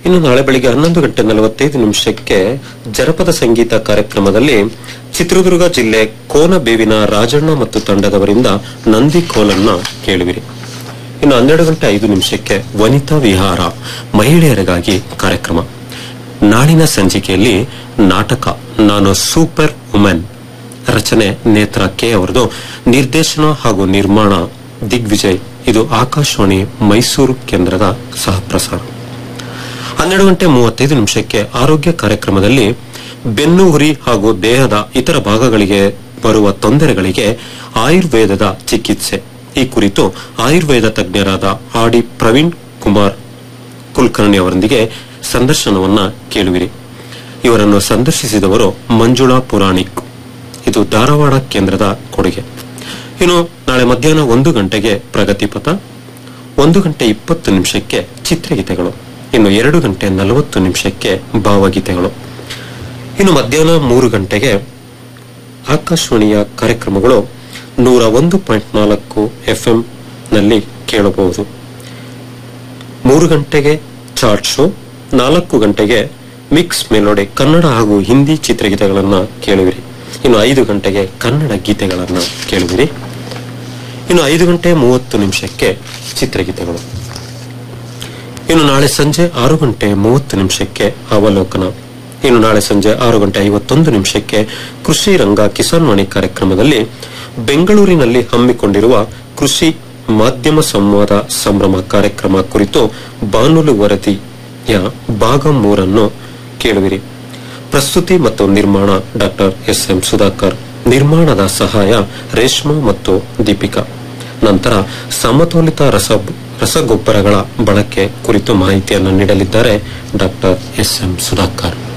ಇನ್ನು ನಾಳೆ ಬೆಳಿಗ್ಗೆ ಹನ್ನೊಂದು ಗಂಟೆ ನಲವತ್ತೈದು ನಿಮಿಷಕ್ಕೆ ಜನಪದ ಸಂಗೀತ ಕಾರ್ಯಕ್ರಮದಲ್ಲಿ ಚಿತ್ರದುರ್ಗ ಜಿಲ್ಲೆ ಕೋನಬೇವಿನ ರಾಜಣ್ಣ ಮತ್ತು ತಂಡದವರಿಂದ ನಂದಿ ಕೋಲನ್ನ ಕೇಳುವಿರಿ ಇನ್ನು ಹನ್ನೆರಡು ಗಂಟೆ ಐದು ನಿಮಿಷಕ್ಕೆ ವನಿತಾ ವಿಹಾರ ಮಹಿಳೆಯರಿಗಾಗಿ ಕಾರ್ಯಕ್ರಮ ನಾಳಿನ ಸಂಚಿಕೆಯಲ್ಲಿ ನಾಟಕ ನಾನು ಸೂಪರ್ ವುಮೆನ್ ರಚನೆ ನೇತ್ರ ಕೆ ಅವರದು ನಿರ್ದೇಶನ ಹಾಗೂ ನಿರ್ಮಾಣ ದಿಗ್ವಿಜಯ್ ಇದು ಆಕಾಶವಾಣಿ ಮೈಸೂರು ಕೇಂದ್ರದ ಸಹಪ್ರಸಾರ ಹನ್ನೆರಡು ಗಂಟೆ ಮೂವತ್ತೈದು ನಿಮಿಷಕ್ಕೆ ಆರೋಗ್ಯ ಕಾರ್ಯಕ್ರಮದಲ್ಲಿ ಬೆನ್ನು ಹುರಿ ಹಾಗೂ ದೇಹದ ಇತರ ಭಾಗಗಳಿಗೆ ಬರುವ ತೊಂದರೆಗಳಿಗೆ ಆಯುರ್ವೇದದ ಚಿಕಿತ್ಸೆ ಈ ಕುರಿತು ಆಯುರ್ವೇದ ತಜ್ಞರಾದ ಆಡಿ ಪ್ರವೀಣ್ ಕುಮಾರ್ ಕುಲಕರ್ಣಿ ಅವರೊಂದಿಗೆ ಸಂದರ್ಶನವನ್ನ ಕೇಳುವಿರಿ ಇವರನ್ನು ಸಂದರ್ಶಿಸಿದವರು ಮಂಜುಳಾ ಪುರಾಣಿಕ್ ಇದು ಧಾರವಾಡ ಕೇಂದ್ರದ ಕೊಡುಗೆ ಇನ್ನು ನಾಳೆ ಮಧ್ಯಾಹ್ನ ಒಂದು ಗಂಟೆಗೆ ಪ್ರಗತಿಪಥ ಒಂದು ಗಂಟೆ ಇಪ್ಪತ್ತು ನಿಮಿಷಕ್ಕೆ ಚಿತ್ರಗೀತೆಗಳು ಇನ್ನು ಎರಡು ಗಂಟೆ ನಲವತ್ತು ನಿಮಿಷಕ್ಕೆ ಭಾವಗೀತೆಗಳು ಇನ್ನು ಮಧ್ಯಾಹ್ನ ಮೂರು ಗಂಟೆಗೆ ಆಕಾಶವಾಣಿಯ ಕಾರ್ಯಕ್ರಮಗಳು ನೂರ ಒಂದು ಪಾಯಿಂಟ್ ನಾಲ್ಕು ಎಫ್ಎಂ ನಲ್ಲಿ ಕೇಳಬಹುದು ಮೂರು ಗಂಟೆಗೆ ಚಾರ್ಟ್ ಶೋ ನಾಲ್ಕು ಗಂಟೆಗೆ ಮಿಕ್ಸ್ ಮೆಲೋಡಿ ಕನ್ನಡ ಹಾಗೂ ಹಿಂದಿ ಚಿತ್ರಗೀತೆಗಳನ್ನ ಕೇಳುವಿರಿ ಇನ್ನು ಐದು ಗಂಟೆಗೆ ಕನ್ನಡ ಗೀತೆಗಳನ್ನ ಕೇಳುವಿರಿ ಇನ್ನು ಐದು ಗಂಟೆ ಮೂವತ್ತು ನಿಮಿಷಕ್ಕೆ ಚಿತ್ರಗೀತೆಗಳು ಇನ್ನು ನಾಳೆ ಸಂಜೆ ಆರು ಗಂಟೆ ಮೂವತ್ತು ನಿಮಿಷಕ್ಕೆ ಅವಲೋಕನ ಇನ್ನು ನಾಳೆ ಸಂಜೆ ಆರು ಗಂಟೆ ಐವತ್ತೊಂದು ನಿಮಿಷಕ್ಕೆ ಕೃಷಿ ರಂಗ ಕಿಸಾನ್ ವಾಣಿ ಕಾರ್ಯಕ್ರಮದಲ್ಲಿ ಬೆಂಗಳೂರಿನಲ್ಲಿ ಹಮ್ಮಿಕೊಂಡಿರುವ ಕೃಷಿ ಮಾಧ್ಯಮ ಸಂವಾದ ಸಂಭ್ರಮ ಕಾರ್ಯಕ್ರಮ ಕುರಿತು ಬಾನುಲಿ ವರದಿಯ ಭಾಗ ಮೂರನ್ನು ಕೇಳುವಿರಿ ಪ್ರಸ್ತುತಿ ಮತ್ತು ನಿರ್ಮಾಣ ಡಾಕ್ಟರ್ ಎಸ್ ಎಂ ಸುಧಾಕರ್ ನಿರ್ಮಾಣದ ಸಹಾಯ ರೇಷ್ಮಾ ಮತ್ತು ದೀಪಿಕಾ ನಂತರ ಸಮತೋಲಿತ ರಸ ರಸಗೊಬ್ಬರಗಳ ಬಳಕೆ ಕುರಿತು ಮಾಹಿತಿಯನ್ನು ನೀಡಲಿದ್ದಾರೆ ಡಾಕ್ಟರ್ ಎಸ್ ಎಂ ಸುಧಾಕರ್